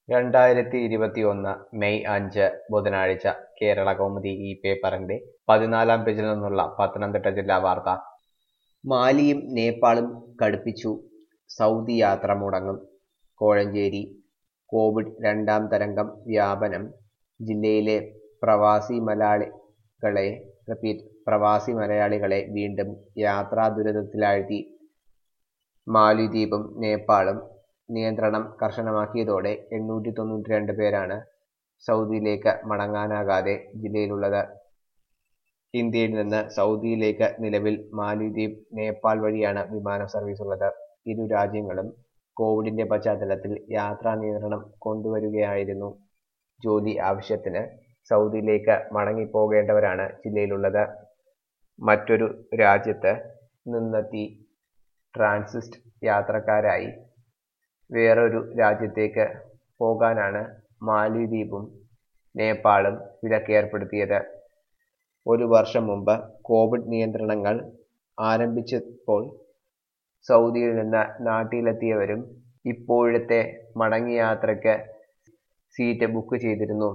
രണ്ടായിരത്തി ഇരുപത്തിയൊന്ന് മെയ് അഞ്ച് ബുധനാഴ്ച കേരള കൗമുദി ഈ പേപ്പറിന്റെ പതിനാലാം പേജിൽ നിന്നുള്ള പത്തനംതിട്ട ജില്ലാ വാർത്ത മാലിയും നേപ്പാളും കടുപ്പിച്ചു സൗദി യാത്ര മുടങ്ങും കോഴഞ്ചേരി കോവിഡ് രണ്ടാം തരംഗം വ്യാപനം ജില്ലയിലെ പ്രവാസി മലയാളികളെ റിപ്പീറ്റ് പ്രവാസി മലയാളികളെ വീണ്ടും യാത്രാ ദുരിതത്തിലാഴ്ത്തി മാലിദ്വീപും നേപ്പാളും നിയന്ത്രണം കർശനമാക്കിയതോടെ എണ്ണൂറ്റി തൊണ്ണൂറ്റി രണ്ട് പേരാണ് സൗദിയിലേക്ക് മടങ്ങാനാകാതെ ജില്ലയിലുള്ളത് ഇന്ത്യയിൽ നിന്ന് സൗദിയിലേക്ക് നിലവിൽ മാലിദ്വീപ് നേപ്പാൾ വഴിയാണ് വിമാന സർവീസ് ഉള്ളത് ഇരു രാജ്യങ്ങളും കോവിഡിന്റെ പശ്ചാത്തലത്തിൽ യാത്രാ നിയന്ത്രണം കൊണ്ടുവരികയായിരുന്നു ജോലി ആവശ്യത്തിന് സൗദിയിലേക്ക് മടങ്ങിപ്പോകേണ്ടവരാണ് ജില്ലയിലുള്ളത് മറ്റൊരു രാജ്യത്ത് നിന്നെത്തി ട്രാൻസിസ്റ്റ് യാത്രക്കാരായി വേറൊരു രാജ്യത്തേക്ക് പോകാനാണ് മാലിദ്വീപും നേപ്പാളും വിലക്കേർപ്പെടുത്തിയത് ഒരു വർഷം മുമ്പ് കോവിഡ് നിയന്ത്രണങ്ങൾ ആരംഭിച്ചപ്പോൾ സൗദിയിൽ നിന്ന് നാട്ടിലെത്തിയവരും ഇപ്പോഴത്തെ മടങ്ങിയാത്രയ്ക്ക് സീറ്റ് ബുക്ക് ചെയ്തിരുന്നു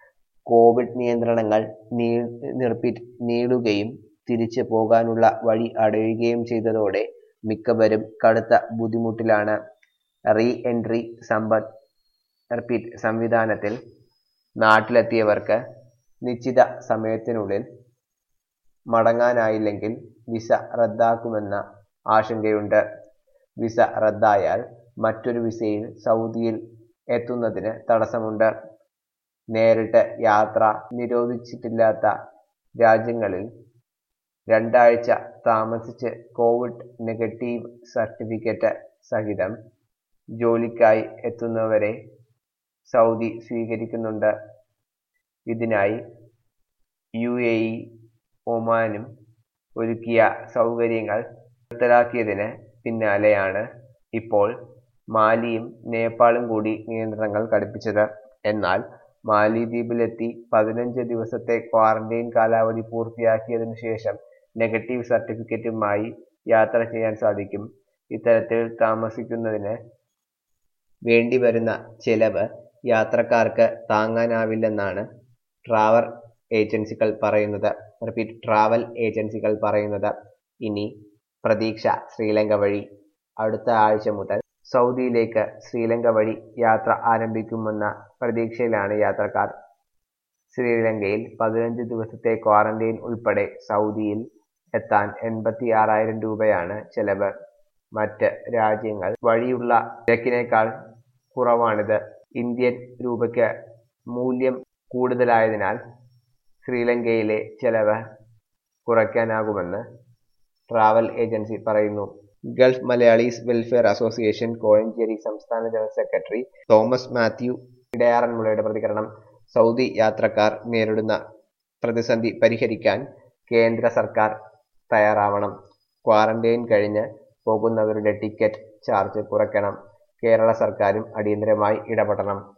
കോവിഡ് നിയന്ത്രണങ്ങൾ നീ നിർപ്പി നീളുകയും തിരിച്ചു പോകാനുള്ള വഴി അടയുകയും ചെയ്തതോടെ മിക്കവരും കടുത്ത ബുദ്ധിമുട്ടിലാണ് റീ എൻട്രി സമ്പദ് റിപ്പീറ്റ് സംവിധാനത്തിൽ നാട്ടിലെത്തിയവർക്ക് നിശ്ചിത സമയത്തിനുള്ളിൽ മടങ്ങാനായില്ലെങ്കിൽ വിസ റദ്ദാക്കുമെന്ന ആശങ്കയുണ്ട് വിസ റദ്ദായാൽ മറ്റൊരു വിസയിൽ സൗദിയിൽ എത്തുന്നതിന് തടസ്സമുണ്ട് നേരിട്ട് യാത്ര നിരോധിച്ചിട്ടില്ലാത്ത രാജ്യങ്ങളിൽ രണ്ടാഴ്ച താമസിച്ച് കോവിഡ് നെഗറ്റീവ് സർട്ടിഫിക്കറ്റ് സഹിതം ജോലിക്കായി എത്തുന്നവരെ സൗദി സ്വീകരിക്കുന്നുണ്ട് ഇതിനായി യു എ ഇ ഒമാനും ഒരുക്കിയ സൗകര്യങ്ങൾ നിർത്തലാക്കിയതിന് പിന്നാലെയാണ് ഇപ്പോൾ മാലിയും നേപ്പാളും കൂടി നിയന്ത്രണങ്ങൾ കടുപ്പിച്ചത് എന്നാൽ മാലിദ്വീപിലെത്തി പതിനഞ്ച് ദിവസത്തെ ക്വാറന്റൈൻ കാലാവധി പൂർത്തിയാക്കിയതിനു ശേഷം നെഗറ്റീവ് സർട്ടിഫിക്കറ്റുമായി യാത്ര ചെയ്യാൻ സാധിക്കും ഇത്തരത്തിൽ താമസിക്കുന്നതിന് വേണ്ടിവരുന്ന ചെലവ് യാത്രക്കാർക്ക് താങ്ങാനാവില്ലെന്നാണ് ട്രാവൽ ഏജൻസികൾ പറയുന്നത് റിപ്പീറ്റ് ട്രാവൽ ഏജൻസികൾ പറയുന്നത് ഇനി പ്രതീക്ഷ ശ്രീലങ്ക വഴി അടുത്ത ആഴ്ച മുതൽ സൗദിയിലേക്ക് ശ്രീലങ്ക വഴി യാത്ര ആരംഭിക്കുമെന്ന പ്രതീക്ഷയിലാണ് യാത്രക്കാർ ശ്രീലങ്കയിൽ പതിനഞ്ച് ദിവസത്തെ ക്വാറന്റൈൻ ഉൾപ്പെടെ സൗദിയിൽ എത്താൻ എൺപത്തി ആറായിരം രൂപയാണ് ചെലവ് മറ്റ് രാജ്യങ്ങൾ വഴിയുള്ള നിരക്കിനേക്കാൾ കുറവാണിത് ഇന്ത്യൻ രൂപയ്ക്ക് മൂല്യം കൂടുതലായതിനാൽ ശ്രീലങ്കയിലെ ചെലവ് കുറയ്ക്കാനാകുമെന്ന് ട്രാവൽ ഏജൻസി പറയുന്നു Gulf Malayalees welfare association Kozhencherry സംസ്ഥാന ജനറൽ സെക്രട്ടറി തോമസ് മാത്യു ഇടയാറന്മുളയുടെ പ്രതികരണം സൗദി യാത്രക്കാർ നേരിടുന്ന പ്രതിസന്ധി പരിഹരിക്കാൻ കേന്ദ്ര സർക്കാർ തയ്യാറാവണം ക്വാറന്റൈൻ കഴിഞ്ഞ് പോകുന്നവരുടെ ടിക്കറ്റ് ചാർജ് കുറയ്ക്കണം കേരള സർക്കാരും അടിയന്തരമായി ഇടപെടണം